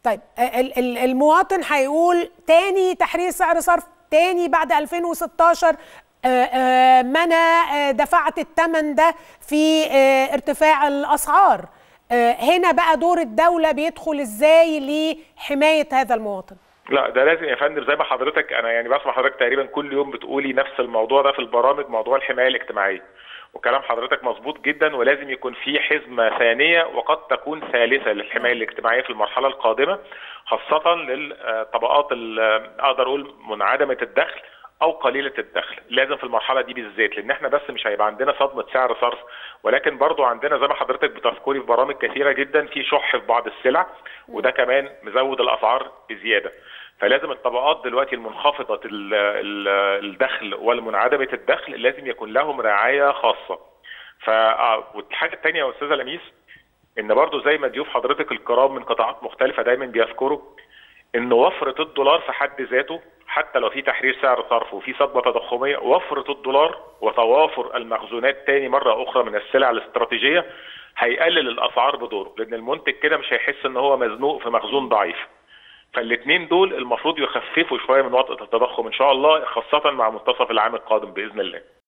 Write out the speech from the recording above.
طيب ال- ال- المواطن هيقول تاني تحرير سعر صرف تاني بعد 2016 آه، آه، ما انا آه، دفعت الثمن ده في آه، ارتفاع الاسعار آه، هنا بقى دور الدوله بيدخل ازاي لحمايه هذا المواطن لا ده لازم يا فندم زي ما حضرتك انا يعني بسمع حضرتك تقريبا كل يوم بتقولي نفس الموضوع ده في البرامج موضوع الحمايه الاجتماعيه وكلام حضرتك مظبوط جدا ولازم يكون في حزمه ثانيه وقد تكون ثالثه للحمايه الاجتماعيه في المرحله القادمه خاصه للطبقات ال- اقدر اقول منعدمه الدخل او قليله الدخل لازم في المرحله دي بالذات لان احنا بس مش هيبقى عندنا صدمه سعر صرف ولكن برضو عندنا زي ما حضرتك بتذكري في برامج كثيره جدا في شح في بعض السلع وده كمان مزود الاسعار بزياده فلازم الطبقات دلوقتي المنخفضه ال- ال- الدخل والمنعدمه الدخل لازم يكون لهم رعايه خاصه ف آه، والحاجه الثانيه يا استاذه لميس ان برضو زي ما ضيوف حضرتك الكرام من قطاعات مختلفه دايما بيذكروا ان وفره الدولار في حد ذاته حتى لو في تحرير سعر صرف وفي صدمه تضخميه وفره الدولار وتوافر المخزونات تاني مره اخرى من السلع الاستراتيجيه هيقلل الاسعار بدوره لان المنتج كده مش هيحس ان هو مزنوق في مخزون ضعيف فالاثنين دول المفروض يخففوا شويه من وطأة التضخم ان شاء الله خاصه مع منتصف العام القادم باذن الله